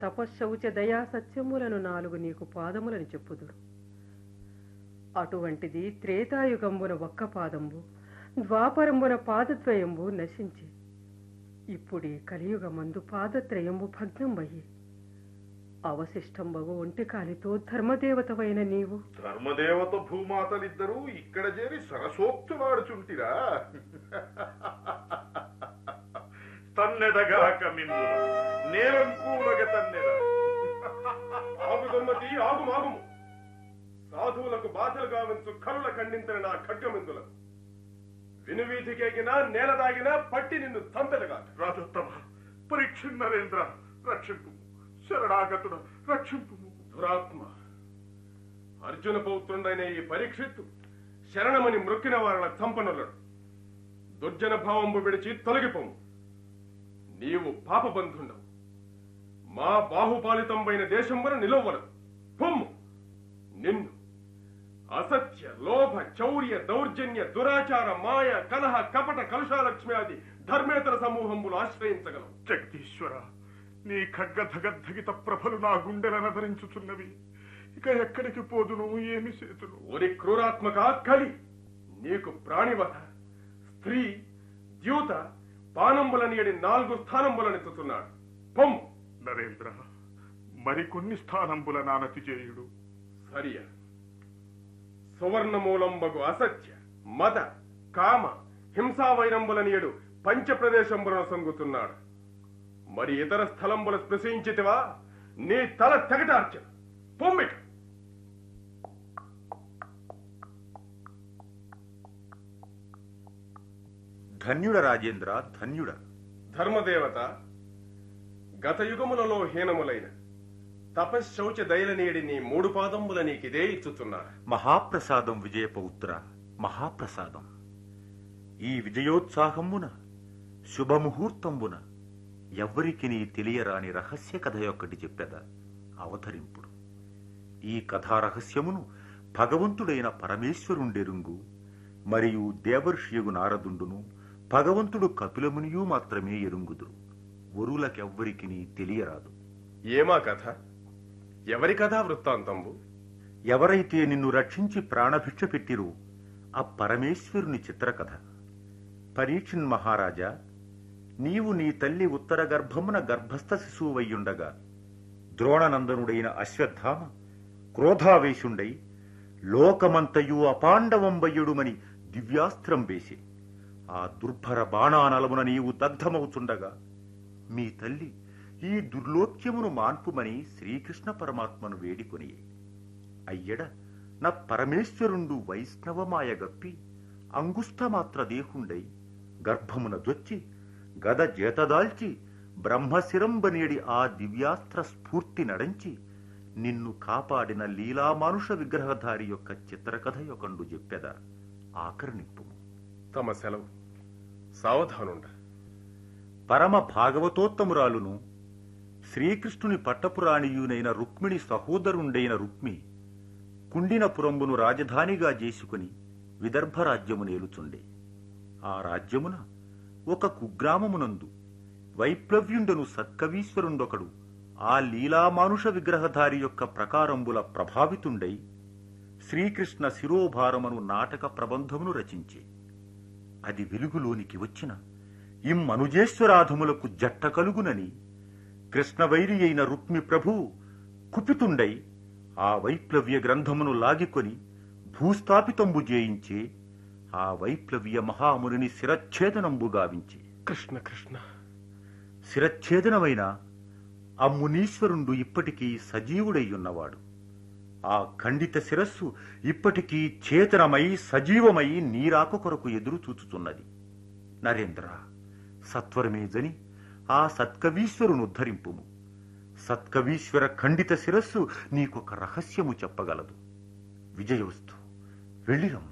తపశ్శౌచ దయా సత్యములను నాలుగు నీకు పాదములని చెప్పుదురు అటువంటిది త్రేతాయుగంబున ఒక్క పాదంబు ద్వాపరంబున పాదద్వయంబు నశించి ఇప్పుడీ కలియుగమందు పాదత్రయంబు భగ్నంబయ్యి అవశిష్టంబగు ఒంటి కాలితో ధర్మదేవతవైన నీవు ధర్మదేవత భూమాతలిద్దరూ ఇక్కడ చేరి సరసోక్తులాడుచుంటిరా తన్నెదగాక మిన్ను నేలంకూలగ తన్నెద ఆగు దుర్మతి ఆగు మాగుము సాధువులకు బాధలు గావించు కనుల ఖండించిన నా ఖడ్గమిందులకు వినువీధికెగినా నేల దాగినా పట్టి నిన్ను చంపెదగా రాజోత్తమ పరీక్ష నరేంద్ర రక్షింపు శరణాగతుడ రక్షింపు దురాత్మ అర్జున పౌత్రుడైన ఈ పరీక్షిత్తు శరణమని మృక్కిన వారిన చంపనులడు దుర్జన భావంబు విడిచి తొలగిపోము నీవు పాపబంధుండవు మా బాహుపాలితంపైన దేశంబున నిలవలను పొమ్ము నిన్ను అసత్య లోభ చౌర్య దౌర్జన్య దురాచార మాయ కలహ కపట కలుషాలక్ష్మ్యాది ధర్మేతర సమూహంబులు ఆశ్రయించగలవు జగదీశ్వర నీ ఖడ్గధగద్ధగిత ప్రభలు నా గుండెలనధరించుచున్నవి ఇక ఎక్కడికి పోదును ఏమి చేతును ఒరి క్రూరాత్మక కలి నీకు ప్రాణివధ స్త్రీ ద్యూత పానంబులనియడి నాలుగు స్థానంబులనెత్తుతున్నాడు పొమ్ము నరేంద్ర మరికొన్ని స్థానంబుల నానతి చేయుడు సరియ సువర్ణమూలంబగు అసత్య మద కామ హింసావైరంబులనియడు పంచప్రదేశంబులను సంగుతున్నాడు మరి ఇతర స్థలంబుల స్పృశించితివా నీ తల తెగటార్చ పొమ్మిట ధన్యుడ రాజేంద్ర ధన్యుడ ధర్మదేవత గత యుగములలో హీనములైన తపశ్శౌచ దయలనేడి నీ మూడు పాదంబుల నీకిదే ఇచ్చుతున్నారు మహాప్రసాదం విజయపౌత్ర మహాప్రసాదం ఈ విజయోత్సాహంబున శుభముహూర్తంబున ఎవ్వరికి నీ తెలియరాని రహస్య కథ యొక్కటి చెప్పెద అవతరింపుడు ఈ కథా రహస్యమును భగవంతుడైన పరమేశ్వరుండెరుంగు మరియు దేవర్షియగు నారదుండును భగవంతుడు కపిలమునియు మాత్రమే ఎరుంగుదురు వరులకెవ్వరికి తెలియరాదు ఏమా కథ ఎవరి కథా వృత్తాంతంబు ఎవరైతే నిన్ను రక్షించి ప్రాణభిక్ష పెట్టిరో ఆ పరమేశ్వరుని చిత్రకథ పరీక్షిన్ మహారాజా నీవు నీ తల్లి ఉత్తర గర్భమున గర్భస్థ శిశువయ్యుండగా ద్రోణనందనుడైన అశ్వత్థామ క్రోధావేశుండై లోకమంతయు అపాండవంబయ్యుడుమని దివ్యాస్త్రం వేసి ఆ దుర్భర బాణానలమున నీవు దగ్ధమవుచుండగా మీ తల్లి ఈ దుర్లోక్యమును మాన్పుమని శ్రీకృష్ణ పరమాత్మను వేడికొని అయ్యడ నా పరమేశ్వరుండు వైష్ణవమాయ గప్పి అంగుష్టమాత్ర దేహుండై గర్భమున దొచ్చి గద జేతదాల్చి బ్రహ్మశిరంబనేడి ఆ దివ్యాస్త్ర స్ఫూర్తి నడంచి నిన్ను కాపాడిన లీలామానుష విగ్రహధారి యొక్క చిత్రకథ యొకండు చెప్పెద ఆకర్ణింపుము తమ సెలవు సావధానుండ పరమ భాగవతోత్తమురాలును శ్రీకృష్ణుని పట్టపురాణియునైన రుక్మిణి సహోదరుండైన రుక్మి కుండినపురంబును రాజధానిగా చేసుకుని విదర్భ రాజ్యము నేలుచుండే ఆ రాజ్యమున ఒక కుగ్రామమునందు వైప్లవ్యుండను సత్కవీశ్వరుండొకడు ఆ లీలామానుష విగ్రహధారి యొక్క ప్రకారంబుల ప్రభావితుండై శ్రీకృష్ణ శిరోభారమను నాటక ప్రబంధమును రచించే అది వెలుగులోనికి వచ్చిన ఇమ్మనుజేశ్వరాధములకు జట్ట కలుగునని కృష్ణవైరి అయిన రుక్మి ప్రభు కుపితుండై ఆ వైప్లవ్య గ్రంథమును లాగికొని భూస్థాపితంబు చేయించే ఆ వైప్లవ్య మహామునిని శిరచ్ఛేదనంబు గావించి కృష్ణ కృష్ణ శిరచ్ఛేదనమైన ఆ మునీశ్వరుండు ఇప్పటికీ సజీవుడై ఉన్నవాడు ఆ ఖండిత శిరస్సు ఇప్పటికీ చేతనమై సజీవమై నీరాక కొరకు ఎదురు చూచుతున్నది నరేంద్ర సత్వరమే జని ఆ సత్కవీశ్వరును ఉద్ధరింపుము సత్కవీశ్వర ఖండిత శిరస్సు నీకొక రహస్యము చెప్పగలదు విజయోస్తు వెళ్ళిరమ్ము